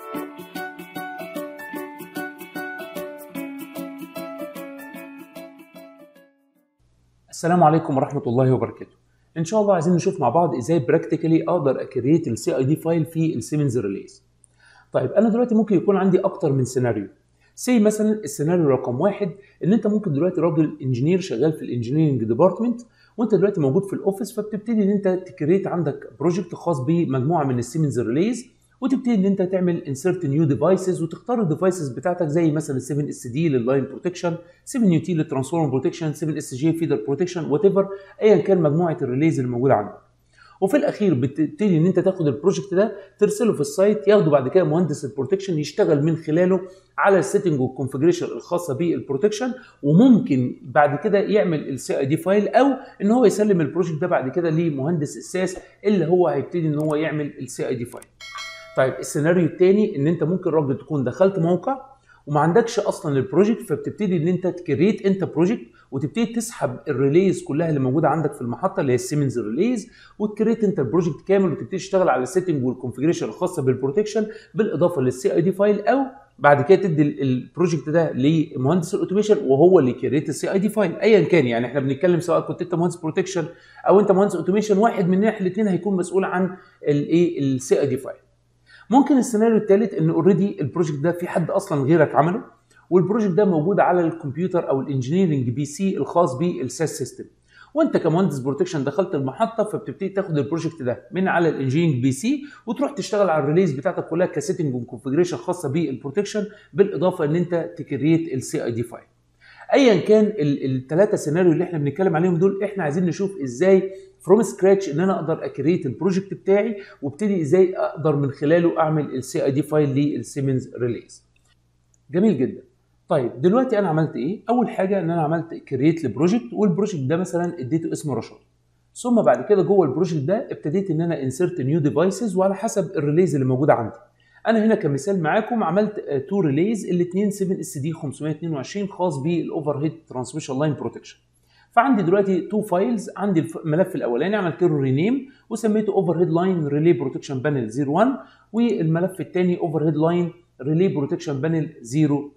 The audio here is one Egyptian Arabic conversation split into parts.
السلام عليكم ورحمه الله وبركاته ان شاء الله عايزين نشوف مع بعض ازاي براكتيكالي اقدر اكريت السي اي دي فايل في السيمنز ريليز طيب انا دلوقتي ممكن يكون عندي اكتر من سيناريو سي مثلا السيناريو رقم واحد ان انت ممكن دلوقتي راجل انجينير شغال في الانجينيرنج ديبارتمنت وانت دلوقتي موجود في الاوفيس فبتبتدي ان انت تكريت عندك بروجكت خاص بمجموعه من السيمنز ريليز وتبتدي ان انت تعمل انسرت نيو ديفايسز وتختار الديفايسز بتاعتك زي مثلا 7 اس دي لللاين بروتكشن 7 يو تي للترانسفورمر بروتكشن 7 اس جي فيدر بروتكشن وات ايفر ايا كان مجموعه الريليز اللي موجوده عندك وفي الاخير بتبتدي ان انت تاخد البروجكت ده ترسله في السايت ياخده بعد كده مهندس البروتكشن يشتغل من خلاله على السيتنج والكونفجريشن الخاصه بالبروتكشن وممكن بعد كده يعمل السي اي دي فايل او ان هو يسلم البروجكت ده بعد كده لمهندس اساس اللي هو هيبتدي ان هو يعمل السي اي دي فايل طيب السيناريو الثاني ان انت ممكن راجل تكون دخلت موقع وما عندكش اصلا البروجكت فبتبتدي ان انت تكريت انت بروجكت وتبتدي تسحب الريليز كلها اللي موجوده عندك في المحطه اللي هي السيمنز ريليز وتكريت انت البروجكت كامل وتبتدي تشتغل على السيتنج والكونفجريشن الخاصه بالبروتكشن بالاضافه للسي اي دي فايل او بعد كده تدي البروجكت ده لمهندس الاوتوميشن وهو اللي يكريت السي اي دي فايل ايا كان يعني احنا بنتكلم سواء كنت انت مهندس بروتكشن او انت مهندس اوتوميشن واحد من احنا الاثنين هيكون مسؤول عن الايه السي اي دي فايل ممكن السيناريو الثالث ان اوريدي البروجكت ده في حد اصلا غيرك عمله والبروجكت ده موجود على الكمبيوتر او الانجينيرنج بي سي الخاص بالساس سيستم وانت كمهندس بروتكشن دخلت المحطه فبتبتدي تاخد البروجكت ده من على الانجينيرنج بي سي وتروح تشتغل على الريليز بتاعتك كلها كسيتنج وكونفجريشن خاصه بالبروتكشن بالاضافه ان انت تكريت السي اي دي فايل ايا كان الثلاثه سيناريو اللي احنا بنتكلم عليهم دول احنا عايزين نشوف ازاي فروم سكراتش ان انا اقدر اكريت البروجكت بتاعي وابتدي ازاي اقدر من خلاله اعمل السي اي دي فايل للسيمنز ريليز جميل جدا طيب دلوقتي انا عملت ايه اول حاجه ان انا عملت كريت لبروجكت والبروجكت ده مثلا اديته اسم رشاد ثم بعد كده جوه البروجكت ده ابتديت ان انا انسرت نيو ديفايسز وعلى حسب الريليز اللي موجوده عندي انا هنا كمثال معاكم عملت تو ريليز الاثنين 7 اس دي 522 خاص بالاوفر هيد ترانسميشن لاين بروتكشن فعندي دلوقتي تو فايلز عندي الملف الاولاني عملت له رينيم وسميته اوفر هيد لاين ريلي بروتكشن بانل 01 والملف الثاني اوفر هيد لاين ريلي بروتكشن بانل 02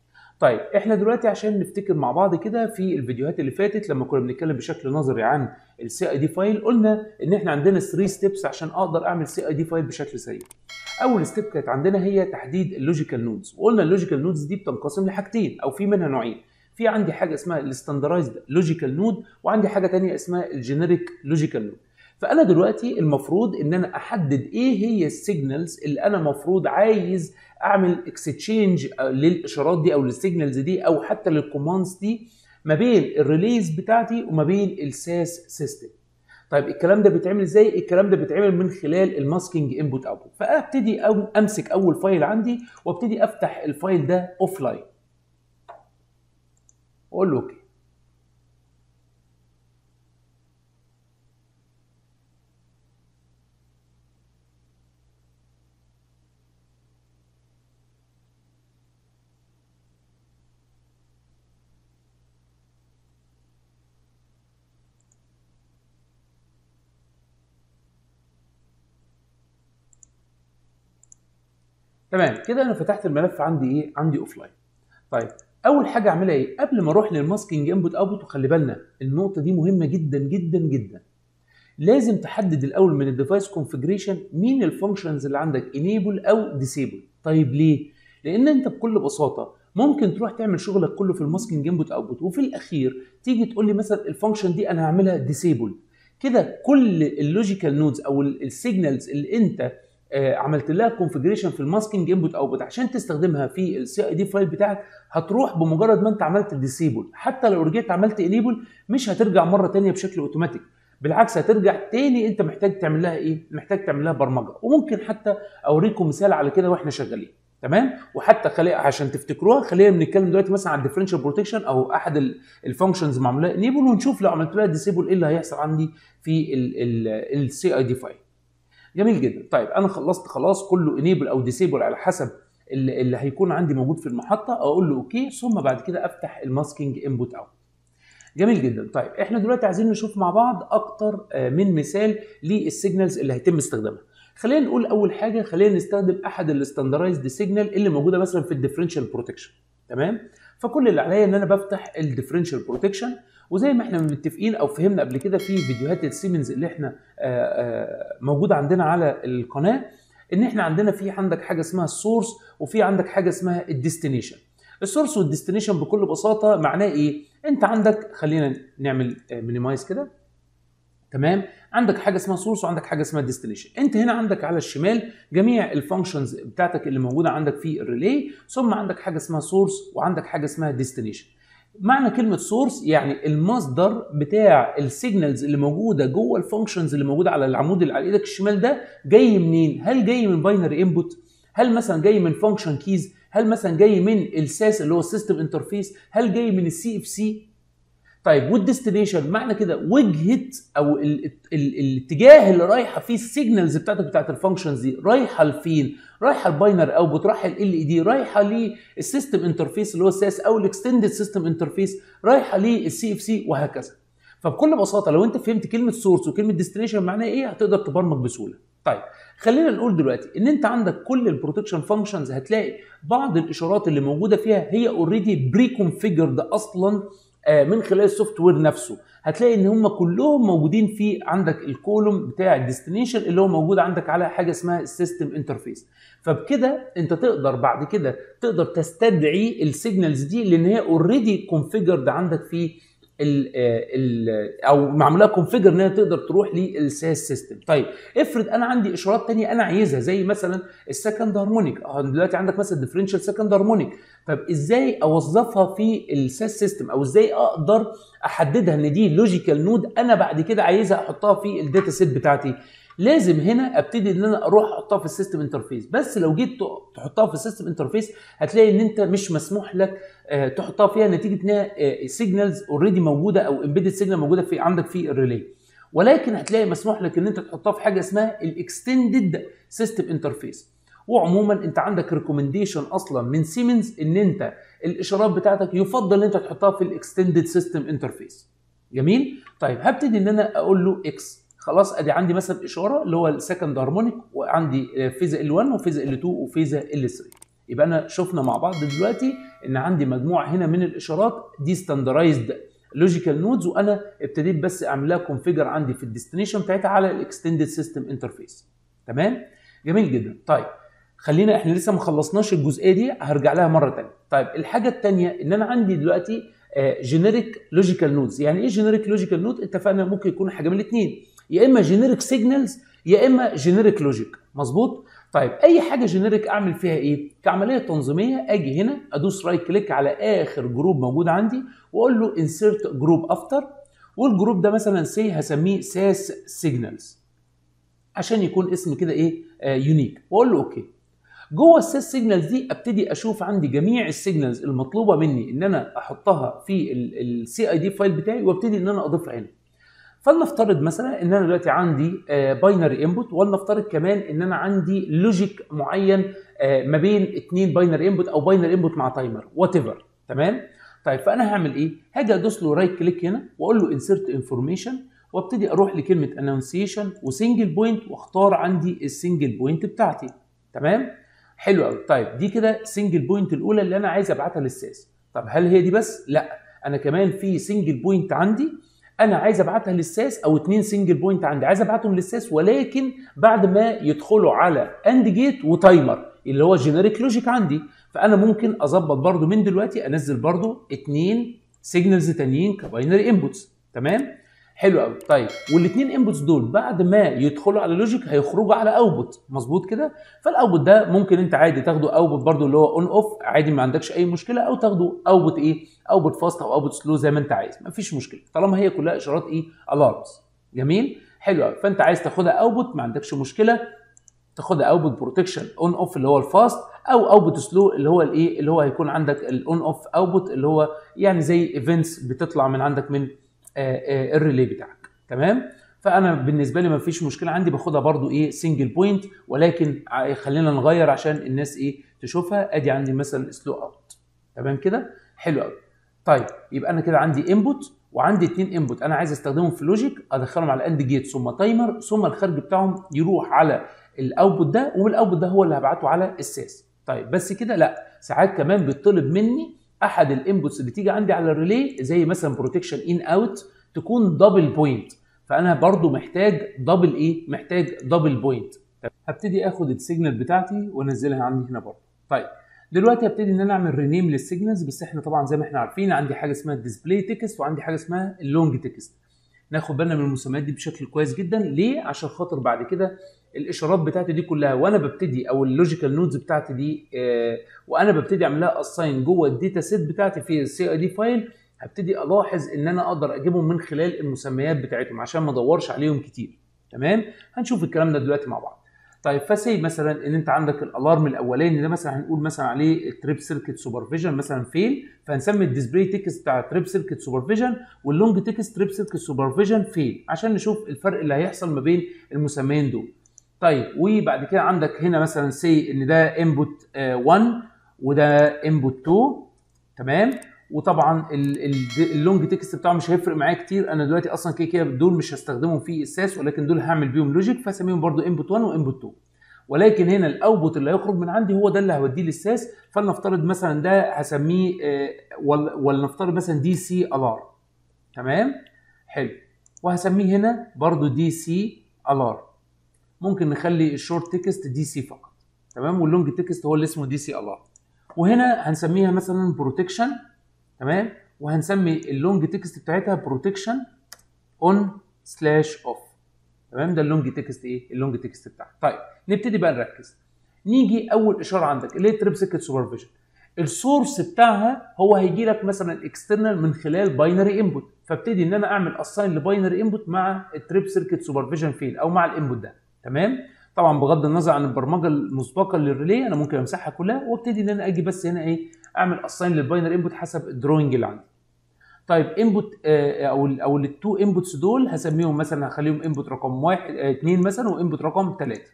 طيب احنا دلوقتي عشان نفتكر مع بعض كده في الفيديوهات اللي فاتت لما كنا بنتكلم بشكل نظري عن السي اي دي فايل قلنا ان احنا عندنا 3 ستيبس عشان اقدر اعمل سي اي دي فايل بشكل سريع اول ستيب كانت عندنا هي تحديد اللوجيكال نودز وقلنا اللوجيكال نودز دي بتنقسم لحاجتين او في منها نوعين في عندي حاجه اسمها الستاندرايزد لوجيكال نود وعندي حاجه ثانيه اسمها الجينيريك لوجيكال نود فانا دلوقتي المفروض ان انا احدد ايه هي السيجنالز اللي انا المفروض عايز اعمل اكستشينج للاشارات دي او للسيجنالز دي او حتى للكوماندز دي ما بين الريليز بتاعتي وما بين الساس سيستم طيب الكلام ده بيتعمل ازاي الكلام ده بيتعمل من خلال الماسكينج انبوت اوتبوت فابتدي أو امسك اول فايل عندي وابتدي افتح الفايل ده اوف لاين واقول له اوكي تمام كده انا فتحت الملف عندي ايه عندي اوف لاين طيب اول حاجه اعملها ايه قبل ما اروح للماسكينج انبوت اوتبوت وخلي بالنا النقطه دي مهمه جدا جدا جدا لازم تحدد الاول من الديفايس كونفجريشن مين الفانكشنز اللي عندك انيبل او ديسيبل طيب ليه لان انت بكل بساطه ممكن تروح تعمل شغلك كله في الماسكينج انبوت اوتبوت وفي الاخير تيجي تقول لي مثلا الفانكشن دي انا هعملها ديسيبل كده كل اللوجيكال نودز او السيجنالز اللي انت عملت لها كونفجريشن في الماسكينج انبوت اوتبوت عشان تستخدمها في السي اي دي فايل بتاعك هتروح بمجرد ما انت عملت ديسيبل حتى لو رجعت عملت انيبل مش هترجع مره ثانيه بشكل اوتوماتيك بالعكس هترجع تاني انت محتاج تعمل لها ايه محتاج تعمل لها برمجه وممكن حتى اوريكم مثال على كده واحنا شغالين تمام وحتى خلي عشان تفتكروها خلينا بنتكلم دلوقتي مثلا عن الديفرنشال بروتكشن او احد الفانكشنز معموله انيبل ونشوف لو عملت لها ديسيبل ايه اللي هيحصل عندي في السي اي دي فايل جميل جدا طيب انا خلصت خلاص كله انيبل او ديسيبل على حسب اللي, اللي هيكون عندي موجود في المحطه اقول له اوكي ثم بعد كده افتح الماسكينج انبوت اوت جميل جدا طيب احنا دلوقتي عايزين نشوف مع بعض اكتر من مثال للسيجنالز اللي هيتم استخدامها خلينا نقول اول حاجه خلينا نستخدم احد الستاندرايزد سيجنال اللي موجوده مثلا في الديفرنشال بروتكشن تمام فكل اللي عليا ان انا بفتح الديفرنشال بروتكشن وزي ما احنا متفقين او فهمنا قبل كده في فيديوهات السيمنز اللي احنا موجوده عندنا على القناه ان احنا عندنا في عندك حاجه اسمها السورس وفي عندك حاجه اسمها الديستنيشن السورس والديستنيشن بكل بساطه معناه ايه انت عندك خلينا نعمل مينيمايز كده تمام عندك حاجه اسمها سورس وعندك حاجه اسمها ديستنيشن انت هنا عندك على الشمال جميع الفانكشنز بتاعتك اللي موجوده عندك في الريلي ثم عندك حاجه اسمها سورس وعندك حاجه اسمها ديستنيشن معنى كلمه سورس يعني المصدر بتاع السيجنالز اللي موجوده جوه الفانكشنز اللي موجوده على العمود اللي على ايدك الشمال ده جاي منين هل جاي من باينري انبوت هل مثلا جاي من فانكشن كيز هل مثلا جاي من الساس اللي هو السيستم انترفيس هل جاي من السي اف سي طيب والديستنيشن معنى كده وجهه او ال ال ال الاتجاه اللي رايحه فيه السيجنالز بتاعتك بتاعت الفانكشنز دي رايحه لفين؟ رايحه الباينر اوتبوت رايحه ال اي دي رايحه للسيستم انترفيس اللي هو الساس او الاكستندد سيستم انترفيس رايحه للسي اف سي وهكذا. فبكل بساطه لو انت فهمت كلمه سورس وكلمه ديستنيشن معناها ايه هتقدر تبرمج بسهوله. طيب خلينا نقول دلوقتي ان انت عندك كل البروتكشن فانكشنز هتلاقي بعض الاشارات اللي موجوده فيها هي اوريدي بري كونفيجرد اصلا من خلال السوفت وير نفسه هتلاقي ان هم كلهم موجودين في عندك الكولوم بتاع الديستنيشن اللي هو موجود عندك على حاجه اسمها السيستم انترفيس فبكده انت تقدر بعد كده تقدر تستدعي السيجنالز دي لان هي اوريدي كونفيجرد عندك في ال ال او معمولها كونفيجر ان هي تقدر تروح للساس سيستم طيب افرض انا عندي اشارات تانية انا عايزها زي مثلا السكند هارمونيك اه دلوقتي عندك مثلا ديفرنشال سكند هارمونيك طب ازاي اوظفها في الساس سيستم او ازاي اقدر احددها ان دي لوجيكال نود انا بعد كده عايزها احطها في الداتا سيت بتاعتي لازم هنا ابتدي ان انا اروح احطها في السيستم انترفيس بس لو جيت تحطها في السيستم انترفيس هتلاقي ان انت مش مسموح لك تحطها فيها نتيجه انها سيجنالز اوريدي موجوده او امبيدد سيجنال موجوده في عندك في الريلي ولكن هتلاقي مسموح لك ان انت تحطها في حاجه اسمها الاكستندد سيستم انترفيس وعموما انت عندك ريكومنديشن اصلا من سيمنز ان انت الاشارات بتاعتك يفضل ان انت تحطها في الاكستندد سيستم انترفيس جميل طيب هبتدي ان انا اقول له اكس خلاص ادي عندي مثلا اشاره اللي هو السكند هارمونيك وعندي فيزا ال 1 وفيزا ال 2 وفيزا ال 3 يبقى انا شفنا مع بعض دلوقتي ان عندي مجموعه هنا من الاشارات دي ستاندرايزد لوجيكال نودز وانا ابتديت بس اعمل لها كونفيجر عندي في الديستنيشن بتاعتها على الاكستندد سيستم انترفيس تمام جميل جدا طيب خلينا احنا لسه ما خلصناش الجزئيه دي هرجع لها مره ثانيه طيب الحاجه الثانيه ان انا عندي دلوقتي جينيريك لوجيكال نودز يعني ايه جينيريك لوجيكال نود اتفقنا ممكن يكون حاجه من الاثنين يا اما جينيريك سيجنالز يا اما جينيريك لوجيك مظبوط طيب اي حاجه جينيريك اعمل فيها ايه كعمليه تنظيميه اجي هنا ادوس رايت كليك على اخر جروب موجود عندي واقول له انسيرت جروب افتر والجروب ده مثلا سي هسميه ساس سيجنالز عشان يكون اسم كده ايه آه يونيك واقول له اوكي جوه السيس سيجنالز دي ابتدي اشوف عندي جميع السيجنالز المطلوبه مني ان انا احطها في السي اي دي فايل بتاعي وابتدي ان انا اضيفها هنا فلنفترض مثلا ان انا دلوقتي عندي باينري انبوت ولنفترض كمان ان انا عندي لوجيك معين ما بين اثنين باينري انبوت او باينري انبوت مع تايمر وات ايفر تمام طيب فانا هعمل ايه هاجي ادوس له رايت كليك هنا واقول له انسرت انفورميشن وابتدي اروح لكلمه انونسيشن وسنجل بوينت واختار عندي السنجل بوينت بتاعتي تمام حلو قوي طيب دي كده سنجل بوينت الاولى اللي انا عايز ابعتها للساس طب هل هي دي بس لا انا كمان في سنجل بوينت عندي انا عايز ابعتها للساس او اتنين سنجل بوينت عندي عايز ابعتهم للساس ولكن بعد ما يدخلوا على اند جيت وتايمر اللي هو جينيريك لوجيك عندي فانا ممكن اظبط برده من دلوقتي انزل برده اتنين سيجنالز تانيين كباينري انبوتس تمام حلو قوي طيب والاثنين انبوتس دول بعد ما يدخلوا على لوجيك هيخرجوا على اوتبوت مظبوط كده فالاوتبوت ده ممكن انت عادي تاخده اوتبوت برده اللي هو اون اوف عادي ما عندكش اي مشكله او تاخده اوتبوت ايه اوتبوت فاست او اوتبوت سلو زي ما انت عايز مفيش مشكله طالما هي كلها اشارات ايه الارمز جميل حلو قوي فانت عايز تاخدها اوتبوت ما عندكش مشكله تاخدها اوتبوت بروتكشن اون اوف اللي هو الفاست او اوتبوت سلو اللي هو الايه اللي هو هيكون عندك الاون اوف اوتبوت اللي هو يعني زي ايفنتس بتطلع من عندك من الريلي بتاعك تمام فانا بالنسبه لي ما فيش مشكله عندي باخدها برضو ايه سنجل بوينت ولكن خلينا نغير عشان الناس ايه تشوفها ادي عندي مثلا سلو اوت تمام كده حلو قوي طيب يبقى انا كده عندي انبوت وعندي اتنين انبوت انا عايز استخدمهم في لوجيك ادخلهم على اند جيت ثم تايمر ثم الخارج بتاعهم يروح على الاوتبوت ده والاوتبوت ده هو اللي هبعته على الساس طيب بس كده لا ساعات كمان بيطلب مني احد الانبوتس اللي تيجي عندي على الريلي زي مثلا بروتكشن ان اوت تكون دبل بوينت فانا برضو محتاج دبل ايه محتاج دبل بوينت هبتدي اخد السيجنال بتاعتي وانزلها عندي هنا برضو طيب دلوقتي هبتدي ان انا اعمل رينيم للسيجنالز بس احنا طبعا زي ما احنا عارفين عندي حاجه اسمها الديسبلاي تكست وعندي حاجه اسمها اللونج تكست ناخد بالنا من المسميات دي بشكل كويس جدا ليه عشان خاطر بعد كده الاشارات بتاعتي دي كلها وانا ببتدي او اللوجيكال نودز بتاعتي دي آه وانا ببتدي اعمل لها اساين جوه الداتا سيت بتاعتي في السي اي دي فايل هبتدي الاحظ ان انا اقدر اجيبهم من خلال المسميات بتاعتهم عشان ما ادورش عليهم كتير تمام هنشوف الكلام ده دلوقتي مع بعض طيب فسي مثلا ان انت عندك الالارم الاولاني ده مثلا هنقول مثلا عليه التريب سيركت سوبرفيجن مثلا فيل فهنسمي الديسبلاي تكست بتاع تريب سيركت سوبرفيجن واللونج تكست تريب سيركت سوبرفيجن فيل عشان نشوف الفرق اللي هيحصل ما بين المسميين دول طيب وبعد كده عندك هنا مثلا سي ان ده انبوت 1 وده انبوت 2 تمام وطبعا اللونج تكست بتاعه مش هيفرق معايا كتير انا دلوقتي اصلا كده كده دول مش هستخدمهم في الساس ولكن دول هعمل بيهم لوجيك فاسميهم برضو انبوت 1 وانبوت 2 ولكن هنا الاوتبوت اللي هيخرج من عندي هو ده اللي هوديه للساس فلنفترض مثلا ده هسميه ولنفترض مثلا دي سي الار تمام حلو وهسميه هنا برضو دي سي الار ممكن نخلي الشورت تكست دي سي فقط تمام واللونج تكست هو اللي اسمه دي سي الار وهنا هنسميها مثلا بروتكشن تمام وهنسمي اللونج تكست بتاعتها بروتكشن اون سلاش اوف تمام ده اللونج تكست ايه اللونج تكست بتاعها طيب نبتدي بقى نركز نيجي اول اشاره عندك اللي هي تريب سيركت سوبرفيجن السورس بتاعها هو هيجي لك مثلا اكسترنال من خلال باينري انبوت فابتدي ان انا اعمل اساين لباينري انبوت مع التريب سيركت سوبرفيجن فيل او مع الانبوت ده تمام طبعا بغض النظر عن البرمجه المسبقه للريلي انا ممكن امسحها كلها وابتدي ان انا اجي بس هنا ايه اعمل اساين للباينري انبوت حسب الدروينج اللي عندي طيب انبوت او ال او التو انبوتس دول هسميهم مثلا هخليهم انبوت رقم واحد اثنين مثلا وانبوت رقم ثلاثه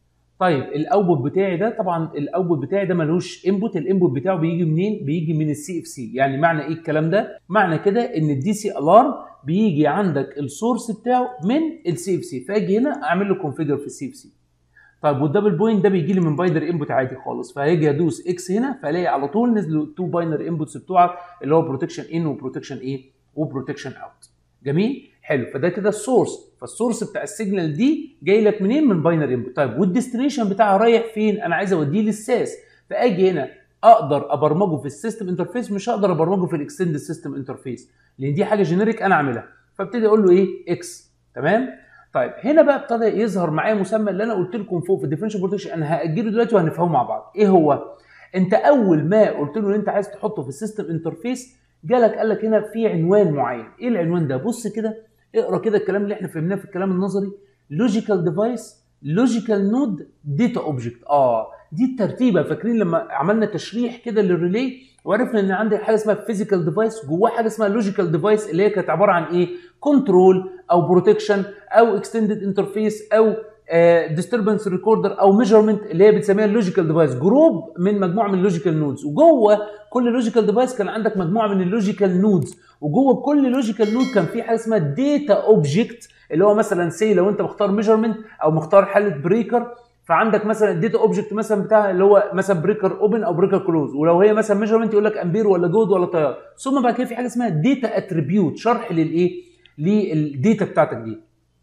طيب الاوتبوت بتاعي ده طبعا الاوتبوت بتاعي ده ملوش انبوت الانبوت بتاعه بيجي منين بيجي من السي اف سي يعني معنى ايه الكلام ده معنى كده ان الدي سي الارم بيجي عندك السورس بتاعه من السي اف سي فاجي هنا اعمل له كونفيجر في السي اف سي طيب والدبل بوينت ده بيجي لي من باينري انبوت عادي خالص فهاجي ادوس اكس هنا فالاقي على طول نزلوا التو باينري انبوتس بتوعك اللي هو بروتكشن ان وبروتكشن ايه وبروتكشن اوت جميل حلو فده كده السورس فالسورس بتاع السيجنال دي جاي لك منين من باينري انبوت طيب والديستنيشن بتاعها رايح فين انا عايز اوديه للساس فاجي هنا اقدر ابرمجه في السيستم انترفيس مش هقدر ابرمجه في الاكستند سيستم انترفيس لان دي حاجه جينيريك انا اعملها فابتدي اقول له ايه اكس تمام طيب هنا بقى ابتدى يظهر معايا مسمى اللي انا قلت لكم فوق في الديفرنشال بروتكشن انا هاجله دلوقتي وهنفهمه مع بعض ايه هو انت اول ما قلت له ان انت عايز تحطه في السيستم انترفيس جالك قال لك هنا في عنوان معين ايه العنوان ده بص كده اقرا كده الكلام اللي احنا فهمناه في الكلام النظري لوجيكال ديفايس لوجيكال نود داتا اوبجكت اه دي الترتيبه فاكرين لما عملنا تشريح كده للريلي وعرفنا ان عندي حاجه اسمها فيزيكال ديفايس جواه حاجه اسمها لوجيكال ديفايس اللي هي كانت عباره عن ايه كنترول او بروتكشن او اكستندد انترفيس او ديستربنس ريكوردر او ميجرمنت اللي هي بتسميها اللوجيكال ديفايس جروب من مجموعه من اللوجيكال نودز وجوه كل لوجيكال ديفايس كان عندك مجموعه من اللوجيكال نودز وجوه كل لوجيكال نود كان في حاجه اسمها داتا اوبجكت اللي هو مثلا سي لو انت مختار ميجرمنت او مختار حاله بريكر فعندك مثلا الداتا اوبجكت مثلا بتاع اللي هو مثلا بريكر اوبن او بريكر كلوز ولو هي مثلا ميجرمنت يقول لك امبير ولا جود ولا تيار ثم بعد كده في حاجه اسمها داتا اتريبيوت شرح للايه للداتا بتاعتك دي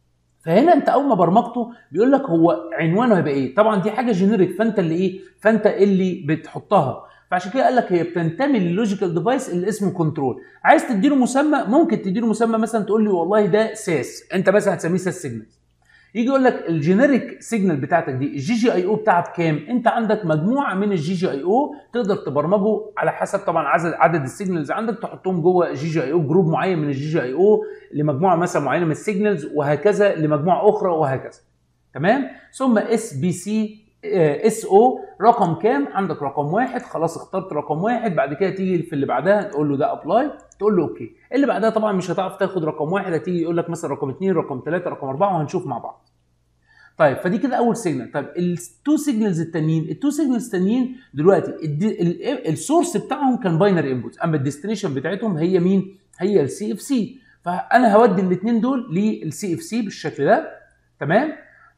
فهنا انت اول ما برمجته بيقول لك هو عنوانه هيبقى ايه طبعا دي حاجه جينيريك فانت اللي ايه فانت اللي بتحطها فعشان كده قال لك هي بتنتمي للوجيكال ديفايس اللي اسمه كنترول عايز تديله مسمى ممكن تديله مسمى مثلا تقول لي والله ده ساس انت مثلا هتسميه ساس سيجنال يجي يقول لك الجينيريك سيجنال بتاعتك دي الجي جي اي او بتاعها بكام انت عندك مجموعه من الجي جي اي او تقدر تبرمجه على حسب طبعا عدد عدد السيجنالز عندك تحطهم جوه جي جي اي او جروب معين من الجي جي اي او لمجموعه مثلا معينه من السيجنالز وهكذا لمجموعه اخرى وهكذا تمام ثم اس بي سي اس او رقم كام عندك رقم واحد خلاص اخترت رقم واحد بعد كده تيجي في اللي بعدها تقول له ده ابلاي تقول له اوكي اللي بعدها طبعا مش هتعرف تاخد رقم واحد هتيجي يقول لك مثلا رقم اثنين رقم ثلاثه رقم اربعه وهنشوف مع بعض طيب فدي كده اول سيجنال طيب التو سيجنالز التانيين التو سيجنالز التانيين دلوقتي السورس بتاعهم كان باينري انبوت اما الديستنيشن بتاعتهم هي مين هي السي اف سي فانا هودي الاثنين دول للسي اف سي بالشكل ده تمام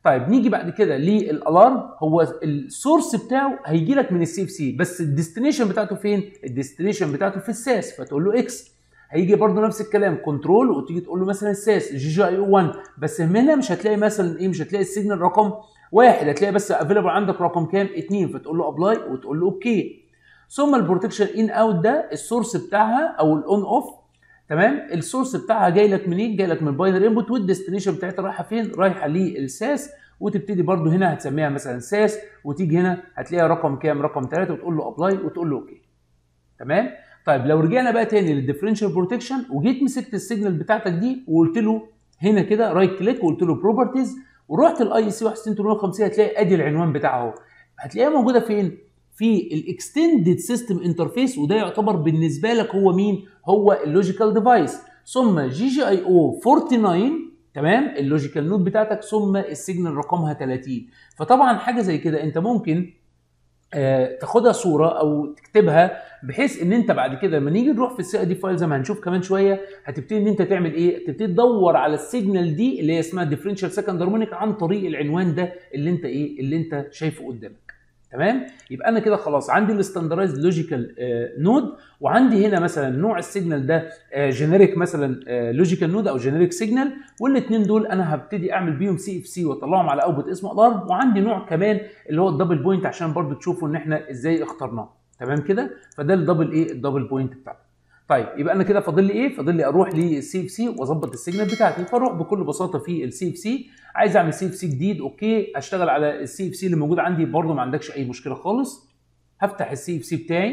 طيب نيجي بعد كده للالارم هو السورس بتاعه هيجي لك من السي اف سي بس الديستنيشن بتاعته فين الديستنيشن بتاعته في الساس فتقول له اكس هيجي برضه نفس الكلام كنترول وتيجي تقول له مثلا الساس جي جي اي او 1 بس هنا مش هتلاقي مثلا ايه مش هتلاقي السيجنال رقم واحد هتلاقي بس افيلبل عندك رقم كام؟ اثنين فتقول له ابلاي وتقول له اوكي ثم البروتكشن ان اوت ده السورس بتاعها او الاون اوف تمام السورس بتاعها جاي لك منين؟ جاي لك من الباينري انبوت والديستنيشن بتاعتها رايحه فين؟ رايحه للساس وتبتدي برضو هنا هتسميها مثلا ساس وتيجي هنا هتلاقيها رقم كام؟ رقم 3 وتقول له ابلاي وتقول له اوكي تمام؟ طيب لو رجعنا بقى تاني للديفرنشال بروتكشن وجيت مسكت السيجنال بتاعتك دي وقلت له هنا كده رايت كليك وقلت له بروبرتيز ورحت الاي سي 61850 هتلاقي ادي العنوان بتاعه اهو هتلاقيها موجوده فين؟ في الاكستندد سيستم انترفيس وده يعتبر بالنسبه لك هو مين؟ هو اللوجيكال ديفايس ثم جي جي اي او 49 تمام اللوجيكال نود بتاعتك ثم السيجنال رقمها 30 فطبعا حاجه زي كده انت ممكن آه تاخدها صوره او تكتبها بحيث ان انت بعد كده لما نيجي نروح في السي دي فايل زي ما هنشوف كمان شويه هتبتدي ان انت تعمل ايه؟ تبتدي تدور على السيجنال دي اللي هي اسمها ديفرنشال سكند هارمونيك عن طريق العنوان ده اللي انت ايه؟ اللي انت شايفه قدامك. تمام يبقى انا كده خلاص عندي الستاندرايزد لوجيكال نود وعندي هنا مثلا نوع السيجنال ده جينيريك مثلا لوجيكال نود او جينيريك سيجنال والاثنين دول انا هبتدي اعمل بيهم سي اف سي واطلعهم على اوتبوت اسمه الارم وعندي نوع كمان اللي هو الدبل بوينت عشان برضو تشوفوا ان احنا ازاي اخترناه تمام كده فده الدبل ايه الدبل بوينت بتاعته طيب يبقى انا كده فاضل لي ايه؟ فاضل لي اروح للسي اف سي واظبط السيجنال بتاعتي فاروح بكل بساطه في السي اف سي عايز اعمل سي اف سي جديد اوكي اشتغل على السي اف سي اللي موجود عندي برده ما عندكش اي مشكله خالص هفتح السي اف سي بتاعي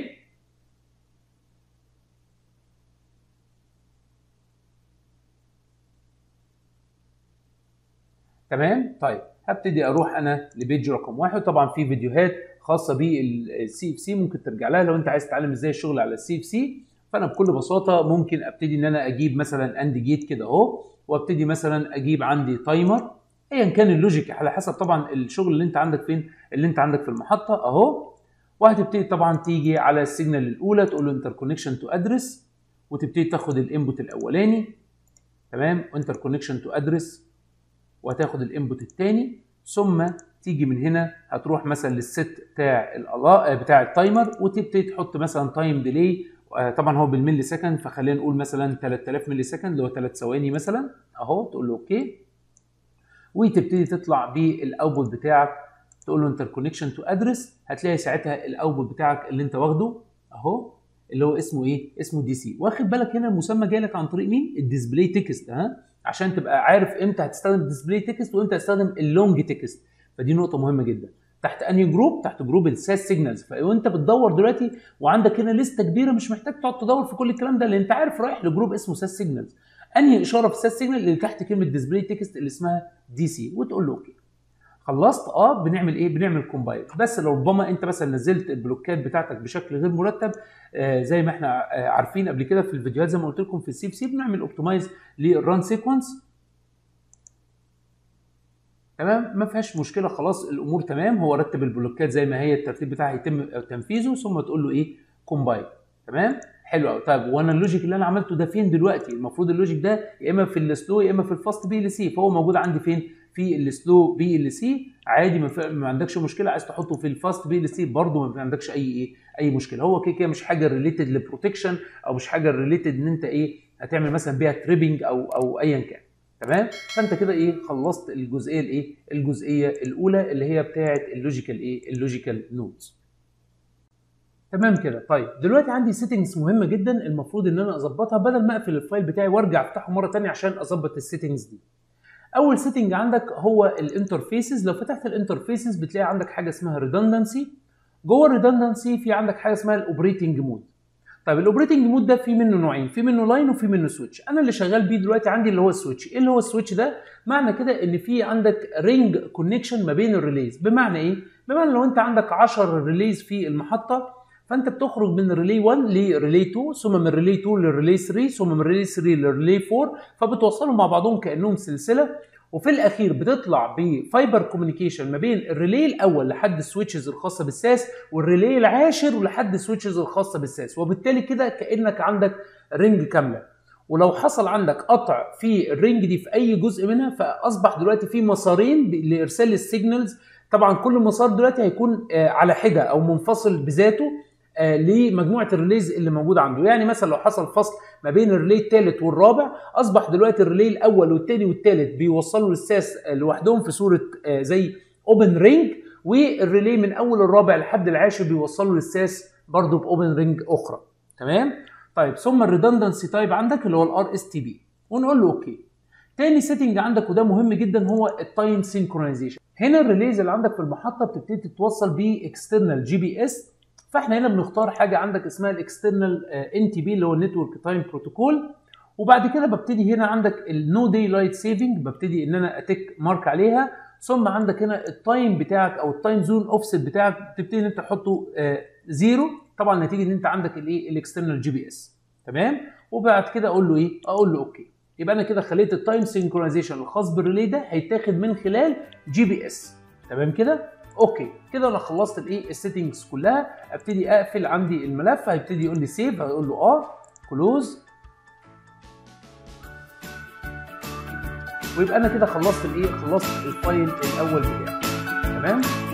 تمام طيب هبتدي اروح انا لبيج رقم واحد طبعا في فيديوهات خاصه بالسي اف سي ممكن ترجع لها لو انت عايز تتعلم ازاي الشغل على السي اف سي فانا بكل بساطه ممكن ابتدي ان انا اجيب مثلا اند جيت كده اهو وابتدي مثلا اجيب عندي تايمر ايا كان اللوجيك على حسب طبعا الشغل اللي انت عندك فين اللي انت عندك في المحطه اهو وهتبتدي طبعا تيجي على السيجنال الاولى تقول له انتر كونكشن تو ادرس وتبتدي تاخد الانبوت الاولاني تمام انتر كونكشن تو ادرس وهتاخد الانبوت الثاني ثم تيجي من هنا هتروح مثلا للست بتاع الاضاءه بتاع التايمر وتبتدي تحط مثلا تايم ديلي طبعا هو بالملي سكند فخلينا نقول مثلا 3000 ملي سكند اللي هو 3 ثواني مثلا اهو تقول له اوكي وتبتدي تطلع بالاوتبوت بتاعك تقول له انتر كونكشن تو ادرس هتلاقي ساعتها الاوتبوت بتاعك اللي انت واخده اهو اللي هو اسمه ايه؟ اسمه دي سي واخد بالك هنا المسمى جاي لك عن طريق مين؟ الديسبلاي تكست ها عشان تبقى عارف امتى هتستخدم الديسبلاي تكست وامتى هتستخدم اللونج تكست فدي نقطه مهمه جدا تحت انهي جروب تحت جروب الساس سيجنالز فانت بتدور دلوقتي وعندك هنا لسته كبيره مش محتاج تقعد تدور في كل الكلام ده لان انت عارف رايح لجروب اسمه ساس سيجنالز انهي اشاره في الساس سيجنال اللي تحت كلمه ديسبلاي تكست اللي اسمها دي سي وتقول له اوكي خلصت اه بنعمل ايه بنعمل كومبايل بس لو ربما انت مثلا نزلت البلوكات بتاعتك بشكل غير مرتب آه زي ما احنا آه عارفين قبل كده في الفيديوهات زي ما قلت لكم في السي سي بنعمل اوبتمايز للران سيكونس تمام ما فيهاش مشكله خلاص الامور تمام هو رتب البلوكات زي ما هي الترتيب بتاعها يتم تنفيذه ثم تقول له ايه كومبايل تمام حلو قوي طيب وانا اللوجيك اللي انا عملته ده فين دلوقتي المفروض اللوجيك ده يا اما في السلو يا اما في الفاست بي ال سي فهو موجود عندي فين في السلو بي ال سي عادي ما, ما عندكش مشكله عايز تحطه في الفاست بي ال سي برضه ما عندكش اي ايه اي مشكله هو كده كده مش حاجه ريليتد لبروتكشن او مش حاجه ريليتد ان انت ايه هتعمل مثلا بيها تريبنج او او ايا كان تمام فانت كده ايه خلصت الجزئيه الايه الجزئيه الاولى اللي هي بتاعه اللوجيكال ايه اللوجيكال نودز تمام كده طيب دلوقتي عندي سيتنجز مهمه جدا المفروض ان انا اظبطها بدل ما اقفل الفايل بتاعي وارجع افتحه مره ثانيه عشان اظبط السيتنجز دي اول سيتنج عندك هو الانترفيسز لو فتحت الانترفيسز بتلاقي عندك حاجه اسمها ريدندنسي جوه الريدندنسي في عندك حاجه اسمها الاوبريتنج مود طيب الاوبريتنج مود ده في منه نوعين في منه لاين وفي منه سويتش انا اللي شغال بيه دلوقتي عندي اللي هو السويتش ايه اللي هو السويتش ده معنى كده ان في عندك رينج كونكشن ما بين الريليز بمعنى ايه بمعنى لو انت عندك 10 ريليز في المحطه فانت بتخرج من ريلي 1 لريلي 2 ثم من ريلي 2 لريلي 3 ثم من ريلي 3 لريلي 4 فبتوصلهم مع بعضهم كانهم سلسله وفي الاخير بتطلع بفايبر كوميونيكيشن ما بين الريلي الاول لحد السويتشز الخاصه بالساس والريلي العاشر ولحد السويتشز الخاصه بالساس وبالتالي كده كانك عندك رينج كامله ولو حصل عندك قطع في الرينج دي في اي جزء منها فاصبح دلوقتي في مسارين لارسال السيجنالز طبعا كل مسار دلوقتي هيكون على حده او منفصل بذاته لمجموعه الريليز اللي موجوده عنده يعني مثلا لو حصل فصل ما بين الريلي الثالث والرابع اصبح دلوقتي الريلي الاول والثاني والثالث بيوصلوا للساس لوحدهم في صوره زي اوبن رينج والريلي من اول الرابع لحد العاشر بيوصلوا للساس برضه باوبن رينج اخرى تمام طيب ثم الريدندنسي تايب عندك اللي هو الار اس تي بي ونقول له اوكي تاني سيتنج عندك وده مهم جدا هو التايم سينكرونايزيشن هنا الريليز اللي عندك في المحطه بتبتدي تتوصل باكسترنال جي بي اس فاحنا هنا بنختار حاجه عندك اسمها الاكسترنال ان تي بي اللي هو النتورك تايم بروتوكول وبعد كده ببتدي هنا عندك النو داي لايت سيفنج ببتدي ان انا اتك مارك عليها ثم عندك هنا التايم بتاعك او التايم زون اوفست بتاعك بتبتدي ان انت تحطه زيرو طبعا نتيجه ان انت عندك الايه الاكسترنال جي بي اس تمام وبعد كده اقول له ايه اقول له اوكي يبقى انا كده خليت التايم سينكرونايزيشن الخاص بالريلي ده هيتاخد من خلال جي بي اس تمام كده اوكي كده انا خلصت الايه السيتنجز كلها ابتدي اقفل عندي الملف هيبتدي يقول لي سيف هقول له اه كلوز ويبقى انا كده خلصت الايه خلصت الفايل الاول بتاعي تمام